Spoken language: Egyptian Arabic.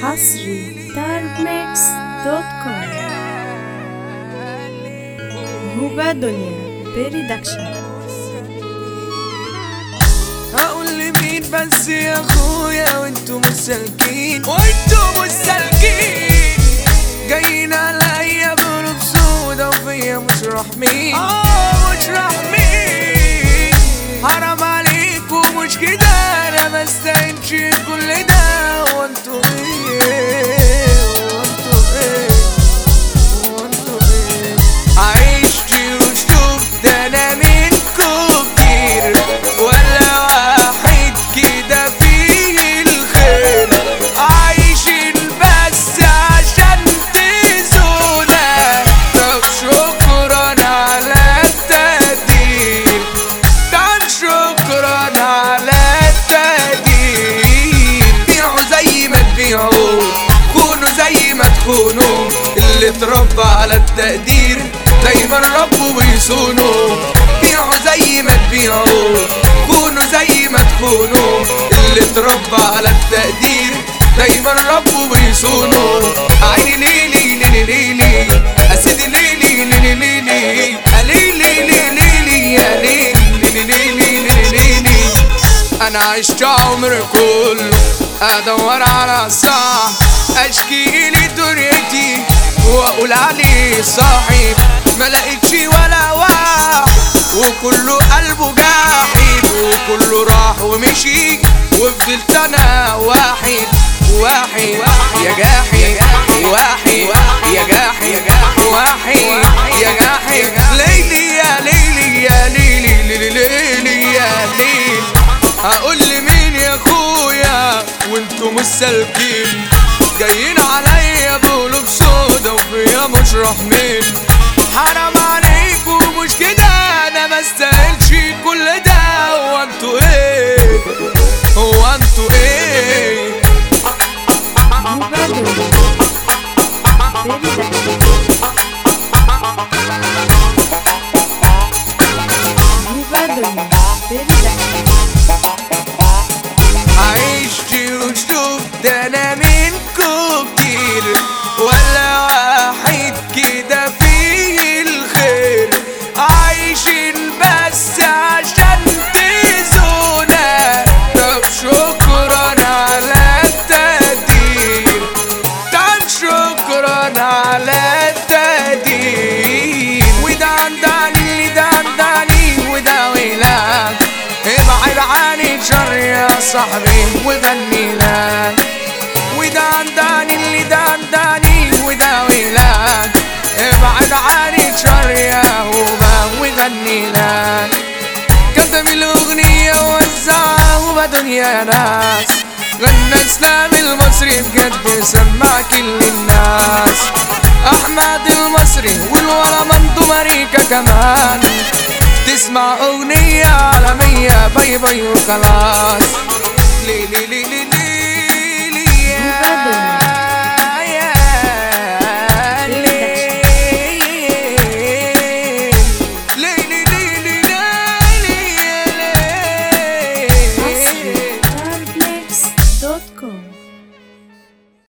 حصري تارميكس دوت كوم هوبا دنيا بريدكشن هقول لمين بس يا اخويا وانتوا مش سالكين وانتوا مش سالكين جايين عليا بقلوب سودا وفيا مش رحمين اه مش رحمين حرام عليكم مش كده انا ما استاهلش كل ده وانتوا ايه وانتوا ايه وانتوا ايه عشت وشفت انا منكم كتير ولا واحد كده فيه الخير عايشين بس عشان تزونا طب شكرا على التقدير طب شكرا على التقدير بيعوا زي ما تبيعوا كونوا زي ما تكونوا اللي اتربى على التقدير دايما ربه ويصونه بيعوا زي ما تبيعوا كونوا زي ما تكونوا اللي اتربى على التقدير دايما ربه ويصونه عيني ليلي ليلي ليلي اسيدي ليلي ليلي ليلي ليلي ليلي ليلي يا ليلي ليلي ليلي ليلي انا عشت عمري كله ادور على الصح اشكي لي دنيتي واقول عليه صاحب ما لقيتش ولا واحد وكله قلبه جاحد وكله راح ومشي وفضلت انا واحد واحد يا جاحد واحد يا جاحد واحد يا جاحد ليلي يا ليلي يا ليلي ليلي ليلي يا ليلي هقول لمين يا اخويا وانتوا مش سالكين جايين عليا بقلوب سودا وفيا مش رحمين حرام عليكم مش كده انا ما استاهلش كل ده هو انتوا ايه هو انتوا ايه هوبا دنيا بريدكشن هوبا دنيا بريدكشن عشت وشفت انا منكم كتير ولا واحد كده فيه الخير عايشين بس عشان تزونا طب شكرا على التقدير طب شكرا على التقدير وده عندني اللي ده عندني وده ويلك ابعد عن الشر يا صاحبي وغني لك وده عندني اللي ده عندني وده ويلك ابعد عن الشر يا هوبا وغني لك كتب الأغنية ووزعها هوبا دنيا ناس غنى اسلام المصري بجد سمع كل الناس احمد المصري والورا مندو ماريكا كمان تسمع اغنية عالمية باي باي وخلاص لي لي لي لي لي لي هوبا دنيا